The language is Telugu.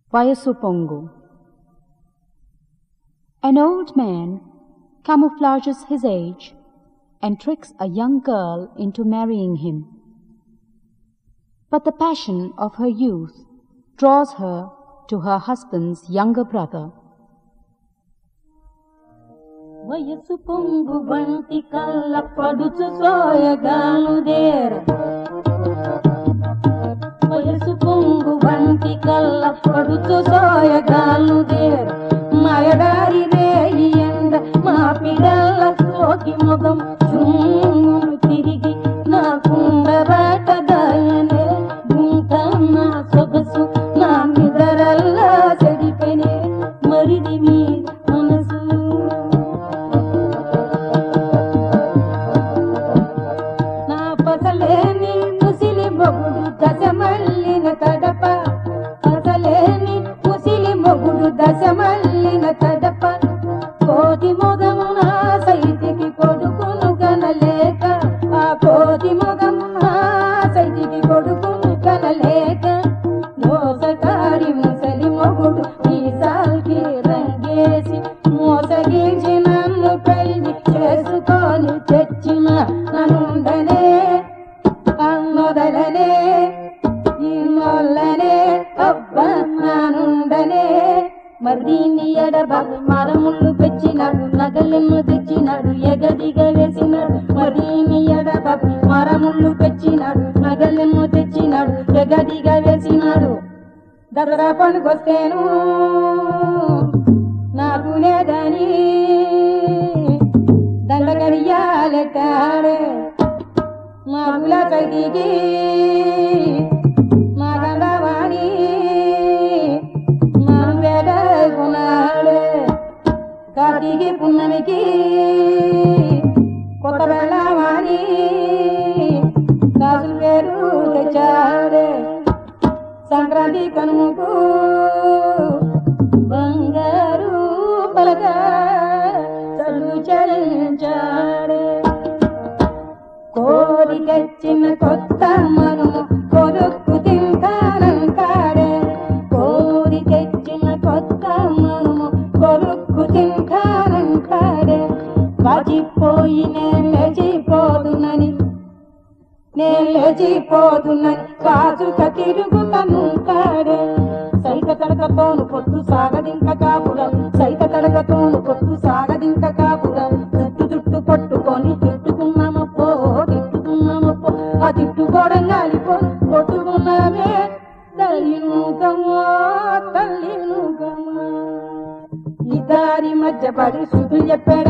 Vayasupongu. An old man camouflages his age and tricks a young girl into marrying him. But the passion of her youth draws her to her husband's younger brother. వయసు పొంగు బంతి కళ్ళ పడుచు సోయగానుదేర వయసు పొంగు బంతి కళ్ళ పడుచు సోయగానుదేర మాయదారి రేయి ఎండ మా పిడల్ల సోకి ముఖం చుమ్మును తిరిగి నా కుండబాట దాయనే గుంట నా సొగసు నా నిదరల్లా చెడిపెనే మరిది మీ మనసు నా పసలేని ముసిలి మొగుడు దశ మల్లిన తడప పసలేని ముసిలి మొగుడు దశ మల్లిన తడప కోటి మొగము నా సైతికి కొడుకును కనలేక ఆ కోటి మొగము నా సైతికి కొడుకును కనలేక మోసగారి ముసలి మొగుడు మీసాల్కి రంగేసి మోసగించి నన్ను పెళ్లి చేసుకొని తెచ్చిన నన్నుండనే అన్నొదలనే ఈ మొల్లనే అబ్బ నానుండనే మర్దీని ఎడబ మరముళ్ళు పెచ్చినాడు నగలెన్ను తెచ్చినాడు ఎగదిగ వేసినాడు మర్దీని ఎడబ మరముళ్ళు పెచ్చినాడు నగలెన్ను తెచ్చినాడు ఎగదిగ వేసినాడు దసరా పనుకొస్తేను నాకు లేదని దండగడియాలెట్టాడే మా గుల చదికి మా గండవాణి మా వేడుకున్నాడే కార్తీకి పున్నమికి కొత్త వెళ్ళవాణి కాసులు పేరు తెచ్చాడే సంక్రాంతి కనుముకు బంగారు పలక చల్లు చలించాడే కోరికెచ్చిన కొత్త మనుము కొరుక్కు తింటానంటాడే కోరికెచ్చిన కొత్త మనుము కొరుక్కు తింటానంటాడే కాచిపోయి నేను లేచిపోదునని నేను లేచిపోదునని కాచుక తిరుగుతనుంటాడే సైత తడకతోను పొత్తు సాగదింక కాపురం సైత తడకతోను పొత్తు సాగదింక కాపురం జుట్టు జుట్టు పట్టుకొని తిట్టుకున్నామప్పో తిట్టుకున్నామప్పో ఆ తిట్టుకోవడం గాలిపో కొట్టుకున్నామే తల్లి నూకమ్మో తల్లి నూకమ్మా ఈ దారి మధ్య పడి సుతులు చెప్పాడు